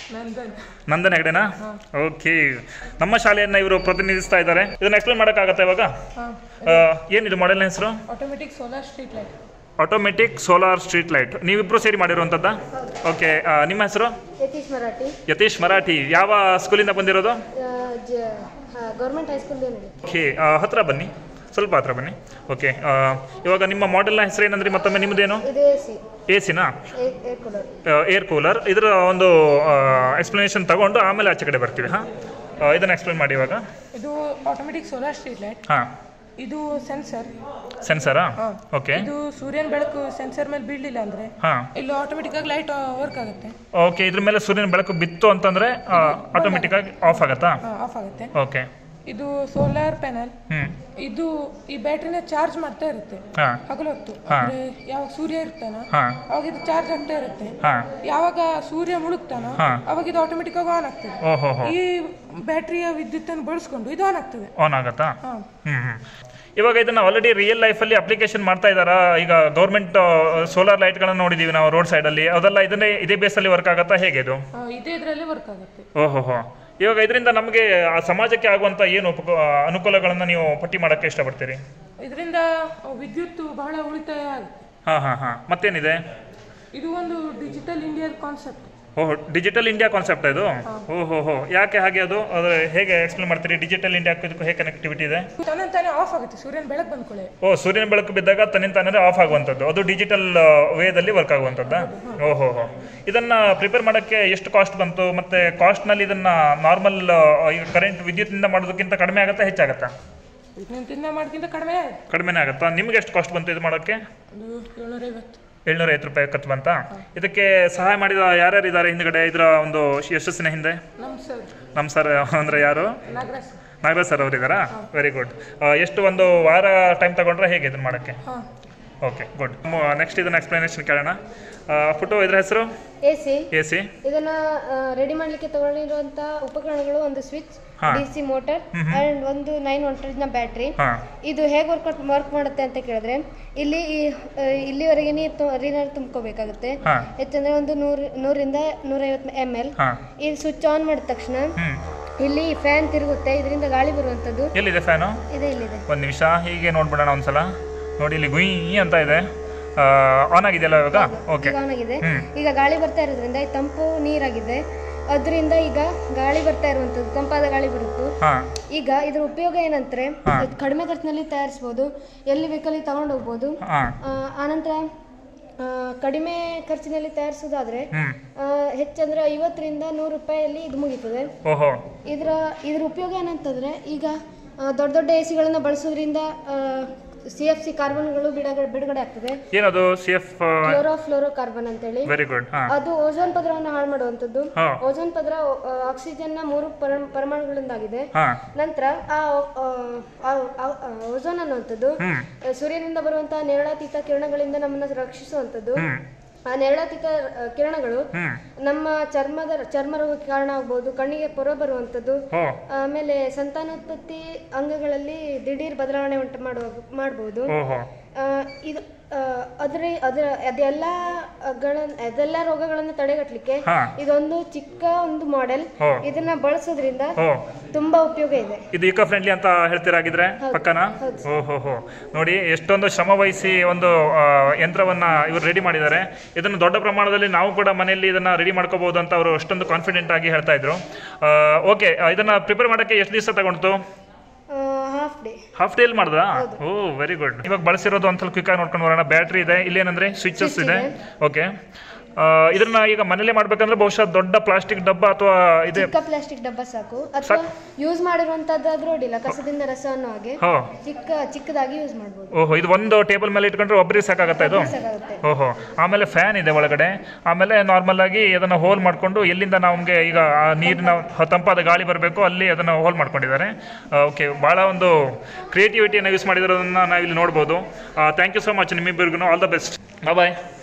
Nandan Nandan ಹೆಗಡೆನಾ okay ನಮ್ಮ ಶಾಲೆಯನ್ನು ಇವರು ಪ್ರತಿನಿಧಿಸ್ತಾ ಇದ್ದಾರೆ ಇದನ್ನ ಎಕ್ಸ್ಪ್ಲೇನ್ ಮಾಡೋಕ್ಕಾಗತ್ತಾ ಇವಾಗ ಹಾಂ ಆ, ಏನಿದು ಮಾಡೆಲ್ನ ಹೆಸರು automatic solar street light automatic solar street light ನೀವಿಬ್ರು ಸೇರಿ ಮಾಡಿರುವಂಥದ್ದಾ ಓಕೆ ನಿಮ್ಮ ಹೆಸರು ಯತೀಶ್ ಮರಾಠಿ ಯತೀಶ್ ಮರಾಠಿ ಯಾವ ಸ್ಕೂಲಿಂದ ಬಂದಿರೋದು ಗೌರ್ಮೆಂಟ್ ಹೈಸ್ಕೂಲ್ ಓಕೆ ಹತ್ರ ಬನ್ನಿ ಸ್ವಲ್ಪ ಹತ್ರ ಬನ್ನಿ ಓಕೆ ಇವಾಗ ನಿಮ್ಮ ಮಾಡೆಲ್ನ ಹೆಸರು ಏನಂದ್ರಿ ಮತ್ತೊಮ್ಮೆ ನಿಮ್ಮದೇನು ಇದು ಎ ಸಿ ಎ ಸಿನಾ ಏರ್ ಕೂಲರ್ ಏರ್ ಕೂಲರ್ ಇದರ ಒಂದು ಎಕ್ಸ್ಪ್ಲನೇಷನ್ ತಗೊಂಡು ಆಮೇಲೆ ಆಚೆ ಕಡೆ ಬರ್ತೀವಿ ಹಾಂ ಇದನ್ನು ಎಕ್ಸ್ಪ್ಲೇನ್ ಮಾಡಿ ಇವಾಗ ಇದು ಆಟೋಮೆಟಿಕ್ ಸೋಲಾರ್ ಸ್ಟ್ರೀಟ್ ಲೈಟ್ ಹಾಂ ಇದು ಸೆನ್ಸರ್ ಸೆನ್ಸರಾ ಹಾಂ ಓಕೆ ಇದು ಸೂರ್ಯನ ಬೆಳಕು ಸೆನ್ಸರ್ ಮೇಲೆ ಬೀಳಲಿಲ್ಲ ಅಂದ್ರೆ ಹಾಂ ಇಲ್ಲಿ ಆಟೋಮೆಟಿಕ್ ಆಗಿ ಲೈಟ್ ವರ್ಕ್ ಆಗುತ್ತೆ ಓಕೆ ಇದ್ರ ಮೇಲೆ ಸೂರ್ಯನ ಬೆಳಕು ಬಿತ್ತು ಅಂತಂದ್ರೆ ಆಟೋಮೆಟಿಕ್ ಆಗಿ ಆಫ್ ಆಗತ್ತಾ ಆಫ್ ಆಗುತ್ತೆ ಓಕೆ ಇದು ಸೋಲಾರ್ ಪ್ಯಾನಲ್ ಹ್ಞೂ ಇದು ಈ ಬ್ಯಾಟ್ರಿನ ಚಾರ್ಜ್ ಮಾಡ್ತಾ ಇರುತ್ತೆ ಹಾಂ ಹಗಲು ಹೊತ್ತು ಹಾ. ಅಂದ್ರೆ ಯಾವಾಗ ಸೂರ್ಯ ಇರ್ತಾನ ಹಾಂ ಅವಾಗ ಇದು ಚಾರ್ಜ್ ಆಗ್ತಾ ಇರುತ್ತೆ ಹಾಂ ಯಾವಾಗ ಸೂರ್ಯ ಮುಳುಗ್ತಾನ ಹಾ. ಅವಾಗ ಇದು ಆಟೋಮೆಟಿಕ್ ಆಗಿ ಆನ್ ಆಗ್ತದೆ ಓಹೋ ಹೋ ಈ ಬ್ಯಾಟ್ರಿಯ ವಿದ್ಯುತ್ತನ್ನು ಬಳಸ್ಕೊಂಡು ಇದು ಆನ್ ಆಗ್ತದೆ ಆನ್ ಆಗತ್ತಾ ಹಾ ಹ್ಮ್ ಹ್ಮ್. ಇವಾಗ ಇದನ್ನ ಆಲ್ರೆಡಿ ರಿಯಲ್ ಲೈಫಲ್ಲಿ ಅಪ್ಲಿಕೇಶನ್ ಮಾಡ್ತಾ ಇದ್ದಾರಾ ಈಗ ಗೌರ್ಮೆಂಟ್ ಸೋಲಾರ್ ಲೈಟ್ಗಳನ್ನ ನೋಡಿದೀವಿ ನಾವು ರೋಡ್ ಸೈಡಲ್ಲಿ ಅದೆಲ್ಲ ಇದನ್ನೇ ಇದೇ ಬೇಸಲ್ಲಿ ವರ್ಕ್ ಆಗತ್ತಾ ಹೇಗೆ ಇದು ಆ, ಇದೇ ಇದರಲ್ಲಿ ವರ್ಕ್ ಆಗುತ್ತೆ ಓಹೋ ಹೋ ಇವಾಗ ಇದರಿಂದ ನಮಗೆ ಆ ಸಮಾಜಕ್ಕೆ ಆಗುವಂತ ಏನು ಉಪಕ ಅನುಕೂಲಗಳನ್ನ ನೀವು ಪಟ್ಟಿ ಮಾಡಕ್ಕೆ ಇಷ್ಟಪಡ್ತೀರಿ ಇದರಿಂದ ವಿದ್ಯುತ್ ಬಹಳ ಉಳಿತಾಯ ಆಗುತ್ತೆ ಹಾ ಹಾ ಹಾ ಮತ್ತೇನಿದೆ ಇದು ಒಂದು ಡಿಜಿಟಲ್ ಇಂಡಿಯಾ ಕಾನ್ಸೆಪ್ಟ್ ಓಹೋ ಡಿಜಿಟಲ್ ಇಂಡಿಯಾ ಕಾನ್ಸೆಪ್ಟ್ ಇದು ಓಹೋ ಹೋ ಯಾಕೆ ಹಾಗೆ ಅದು ಅದು ಹೇಗೆ ಎಕ್ಸ್ಪ್ಲೇನ್ ಮಾಡ್ತೀರಿ ಡಿಜಿಟಲ್ ಇಂಡಿಯಾಕ್ಕೂ ಇದಕ್ಕೂ ಹೇಗೆ ಕನೆಕ್ಟಿವಿಟಿ ಇದೆ ತಾನೇ ಆಫ್ ಆಗುತ್ತೆ ಸೂರ್ಯನ ಬೆಳಕು ಬಂದ್ಕೊಳ್ಳೆ ಓ ಸೂರ್ಯನ ಬೆಳಕು ಬಿದ್ದಾಗ ತನ್ನಿಂದ ತಾನೇ ಆಫ್ ಆಗುವಂಥದ್ದು ಅದು ಡಿಜಿಟಲ್ ವೇದಲ್ಲಿ ವರ್ಕ್ ಆಗುವಂಥದ್ದಾ ಓಹೋ ಹೋ ಇದನ್ನ ಪ್ರಿಪೇರ್ ಮಾಡೋಕ್ಕೆ ಎಷ್ಟು ಕಾಸ್ಟ್ ಬಂತು ಮತ್ತೆ ಕಾಸ್ಟ್ನಲ್ಲಿ ಇದನ್ನ ನಾರ್ಮಲ್ ಈಗ ಕರೆಂಟ್ ವಿದ್ಯುತ್ನಿಂದ ಮಾಡೋದಕ್ಕಿಂತ ಕಡಿಮೆ ಆಗುತ್ತಾ ಹೆಚ್ಚಾಗತ್ತಾ ವಿಜ್ಞಾನದಿಂದ ಮಾಡೋಕ್ಕಿಂತ ಕಡಿಮೆ ಆಗುತ್ತೆ ಕಡಿಮೆನೇ ಆಗುತ್ತಾ ನಿಮ್ಗೆ ಎಷ್ಟು ಕಾಸ್ಟ್ ಬಂತು ಇದು ಮಾಡೋಕ್ಕೆ ಒಂದು ಏಳ್ನೂರೈವತ್ತು ಏಳ್ನೂರ ಐವತ್ತು ರೂಪಾಯಿ ಖರ್ಚು ಬಂತಾ ಇದಕ್ಕೆ ಸಹಾಯ ಮಾಡಿದ ಯಾರ್ಯಾರು ಇದ್ದಾರೆ ಹಿಂದ್ಗಡೆ ಇದರ ಒಂದು ಯಶಸ್ಸಿನ ಹಿಂದೆ ನಮ್ಮ ಸರ್ ನಮ್ಮ ಸರ್ ಅಂದರೆ ಯಾರು ನಾಗರಾಜ್ ನಾಗರಾಜ್ ಸರ್ ಅವರಿದ್ದಾರಾ ವೆರಿ ಗುಡ್ ಎಷ್ಟು ಒಂದು ವಾರ ಟೈಮ್ ತಗೊಂಡ್ರೆ ಹೇಗೆ ಇದನ್ನ ಮಾಡೋಕ್ಕೆ ಹಾಂ ಓಕೆ ಗುಡ್ ನೆಕ್ಸ್ಟ್ ಇದನ್ನ ಎಕ್ಸ್ಪ್ಲನೇಷನ್ ಕೇಳೋಣ ಫೋಟೋ ಇದ್ರ ಹೆಸರು ಎ ಸಿ ಎ ಸಿ ಇದನ್ನ ರೆಡಿ ಮಾಡ್ಲಿಕ್ಕೆ ತಗೊಂಡಿರುವಂತ ಉಪಕರಣಗಳು ಒಂದು ಸ್ವಿಚ್ ಹಾ. ಡಿ ಸಿ ಮೋಟರ್ ಅಂಡ್ ಒಂದು ನೈನ್ ನ ಬ್ಯಾಟ್ರಿ ಹಾಂ ಇದು ಹೇಗೆ ವರ್ಕ್ ವರ್ಕ್ ಮಾಡುತ್ತೆ ಅಂತ ಕೇಳಿದ್ರೆ ಇಲ್ಲಿ ಈ ಆ, ಇಲ್ಲಿವರೆಗೆ ನೀರು ತು ನೀರು ತುಂಬ್ಕೋಬೇಕಾಗುತ್ತೆ ಹಾಂ ಹೆಚ್ಚಂದ್ರೆ ಒಂದು ನೂರು ನೂರಿಂದ ನೂರೈವತ್ತು ಎಮ್ ಎಲ್ ಹಾಂ ಈ ಸ್ವಿಚ್ ಆನ್ ಮಾಡಿದ ತಕ್ಷಣ ಹ್ಞೂ ಇಲ್ಲಿ ಫ್ಯಾನ್ ತಿರುಗುತ್ತೆ ಇದರಿಂದ ಗಾಳಿ ಬರುವಂಥದ್ದು ಎಲ್ಲಿದೆ ಫ್ಯಾನು ಇದೆ ಇಲ್ಲಿದೆ ಒಂದು ನಿಮಿಷ ಹೀಗೆ ನೋಡ್ಬಿಡೋಣ ಒಂದ್ಸಲ ನೋಡಿ ಇಲ್ಲಿ ಗುಯ್ ಅಂತ ಇದೆ ಆನ್ ಆಗಿದೆಯಲ್ಲ ಇವಾಗ ಓಕೆ ಈಗ ಆನ್ ಆಗಿದೆ ಹ್ಮ್. ಈಗ ಗಾಳಿ ಬರ್ತಾ ಇರೋದ್ರಿಂದ ಈ ತಂಪು ನೀರಾಗಿದೆ ಅದರಿಂದ ಈಗ ಗಾಳಿ ಬರ್ತಾ ಇರುವಂಥದ್ದು ತಂಪಾದ ಗಾಳಿ ಬರುತ್ತೆ ಹಾಂ ಈಗ ಇದ್ರ ಉಪಯೋಗ ಏನಂದ್ರೆ ಹಾ. ಇದು ಕಡಿಮೆ ಖರ್ಚಿನಲ್ಲಿ ತಯಾರಿಸ್ಬೋದು ಎಲ್ಲಿ ಬೇಕಲ್ಲಿ ತಗೊಂಡು ಹೋಗ್ಬೋದು ಹಾಂ ಆ, ಆನಂತರ ಆ, ಕಡಿಮೆ ಖರ್ಚಿನಲ್ಲಿ ತಯಾರಿಸೋದಾದ್ರೆ ಹ್ಞೂ ಆ, ಹೆಚ್ಚಂದ್ರೆ ಐವತ್ತರಿಂದ ನೂರು ರೂಪಾಯಿಯಲ್ಲಿ ಇದು ಮುಗೀತದೆ ಓಹೋ ಇದರ ಇದ್ರ ಉಪಯೋಗ ಏನಂತಂದ್ರೆ ಈಗ ಆ, ದೊಡ್ಡ ದೊಡ್ಡ ಎ ಸಿಗಳನ್ನು ಬಳಸೋದ್ರಿಂದ ಸಿ ಎಫ್ ಸಿ ಕಾರ್ಬನ್ಗಳು ಬಿಡುಗಡೆ ಬಿಡುಗಡೆ ಆಗ್ತದೆ ಏನದು C F chlorofluorocarbon ಅಂತೇಳಿ ವೆರಿ ಗುಡ್ ಹಾಂ ಅದು ಓಝೋನ್ ಪದರವನ್ನು ಹಾಳು ಮಾಡುವಂಥದ್ದು ಹಾಂ ಓಝೋನ್ ಪದರ ಆಕ್ಸಿಜನ್ ನ ಮೂರು ಪರ- ಪರಮಾಣುಗಳಿಂದಾಗಿದೆ ಹಾಂ ನಂತರ ಆ ಓಝೋನ್ ಅನ್ನುವಂಥದ್ದು ಹ್ಞೂ ಆ, ಸೂರ್ಯನಿಂದ ಬರುವಂತಹ ನೇರಳಾತೀತ ಕಿರಣಗಳಿಂದ ನಮ್ಮನ್ನ ರಕ್ಷಿಸುವಂಥದ್ದು ಹ್ಞೂ ಆ ನೇರಳಾತೀತ ಆ, ಕಿರಣಗಳು ಹ್ಞೂ ನಮ್ಮ ಚರ್ಮದ ಚರ್ಮ ರೋಗಕ್ಕೆ ಕಾರಣ ಆಗ್ಬೋದು ಕಣ್ಣಿಗೆ ಪೊರ ಬರುವಂಥದ್ದು ಓ ಆಮೇಲೆ ಸಂತಾನೋತ್ಪತ್ತಿ ಅಂಗಗಳಲ್ಲಿ ದಿಢೀರ್ ಬದಲಾವಣೆ ಉಂಟು ಮಾಡುವ ಮಾಡಬಹುದು ಓಹೋ ಇದು ಆ, ಅದ್ರ ಅದರ ಅದೆಲ್ಲ ಗಳ ಅದೆಲ್ಲ ರೋಗಗಳನ್ನು ತಡೆಗಟ್ಟಲಿಕ್ಕೆ ಹಾಂ ಇದೊಂದು ಚಿಕ್ಕ ಒಂದು ಮಾಡೆಲ್ ಓ ಇದನ್ನ ಬಳಸೋದ್ರಿಂದ ಓ ತುಂಬಾ ಉಪಯೋಗ ಇದೆ ಇದು ಇಕೋ ಫ್ರೆಂಡ್ಲಿ ಅಂತ ಹೇಳ್ತೀರಾಗಿದ್ರೆ ಪಕ್ಕನ ಓಹೋ ಹೋ ನೋಡಿ ಎಷ್ಟೊಂದು ಶ್ರಮ ವಹಿಸಿ ಒಂದು ಆ, ಯಂತ್ರವನ್ನ ಇವರು ರೆಡಿ ಮಾಡಿದ್ದಾರೆ ಇದನ್ನು ದೊಡ್ಡ ಪ್ರಮಾಣದಲ್ಲಿ ನಾವು ಕೂಡ ಮನೆಯಲ್ಲಿ ಇದನ್ನ ರೆಡಿ ಮಾಡ್ಕೋಬಹುದು ಅಂತ ಅವರು ಅಷ್ಟೊಂದು ಕಾನ್ಫಿಡೆಂಟ್ ಆಗಿ ಹೇಳ್ತಾ ಇದ್ರು ಓಕೆ ಇದನ್ನ ಪ್ರಿಪೇರ್ ಮಾಡೋಕ್ಕೆ ಎಷ್ಟು ದಿವಸ ತಗೊಂಡ್ತು ಹಾಫ್ ಡೇ ಹಾಫ್ ಡೇಲ್ ಮಾಡ್ದಾ ಓ ವೆರಿ ಗುಡ್ ಇವಾಗ ಬಳಸಿರೋದು ಒಂದು ಸ್ವಲ್ಪ ಕ್ವಿಕ್ ಆಗಿ ನೋಡ್ಕೊಂಡು ಬರೋಣ ಬ್ಯಾಟ್ರಿ ಇದೆ ಇಲ್ಲೇನಂದ್ರೆ ಸ್ವಿಚಸ್ ಇದೆ ಓಕೆ ಇದನ್ನ ಈಗ ಮನೇಲಿ ಮಾಡ್ಬೇಕಂದ್ರೆ ಬಹುಶಃ ದೊಡ್ಡ ಪ್ಲಾಸ್ಟಿಕ್ ಡಬ್ಬ ಅಥವಾ ಇದೆ ಚಿಕ್ಕ ಪ್ಲಾಸ್ಟಿಕ್ ಡಬ್ಬ ಸಾಕು ಅಥವಾ ಯೂಸ್ ಮಾಡಿರುವಂತದ್ದಾದ್ರೂ ಅಡ್ಡಿಲ್ಲ ಕಸದಿಂದ ರಸ ಅನ್ನೋ ಹಾಗೆ ಹೋ ಚಿಕ್ಕ ಚಿಕ್ಕದಾಗಿ ಯೂಸ್ ಮಾಡ್ಬೋದು ಓಹೋ ಇದು ಒಂದು ಟೇಬಲ್ ಮೇಲೆ ಇಟ್ಕೊಂಡ್ರೆ ಒಬ್ಬರಿಗೆ ಸಾಕಾಗತ್ತಾ ಇದು ಸಾಕಾಗುತ್ತೆ ಓಹೋ ಆಮೇಲೆ ಫ್ಯಾನ್ ಇದೆ ಒಳಗಡೆ ಆಮೇಲೆ ನಾರ್ಮಲ್ ಆಗಿ ಅದನ್ನ ಹೋಲ್ ಮಾಡಿಕೊಂಡು ಎಲ್ಲಿಂದ ನಮಗೆ ಈಗ ಆ ನೀರಿನ ಹ- ತಂಪಾದ ಗಾಳಿ ಬರಬೇಕು ಅಲ್ಲಿ ಅದನ್ನು ಹೋಲ್ ಮಾಡ್ಕೊಂಡಿದ್ದಾರೆ ಓಕೆ ಭಾಳ ಒಂದು ಕ್ರಿಯೇಟಿವಿಟಿಯನ್ನು ಯೂಸ್ ಮಾಡಿರೋದನ್ನ ನಾವಿಲ್ಲಿ ನೋಡ್ಬೋದು ಥ್ಯಾಂಕ್ ಯು ಸೊ ಮಚ್ ನಿಮ್ಮಿಬ್ಬರಿಗೂ ಆಲ್ ದ ಬೆಸ್ಟ್ ಬಾಯ್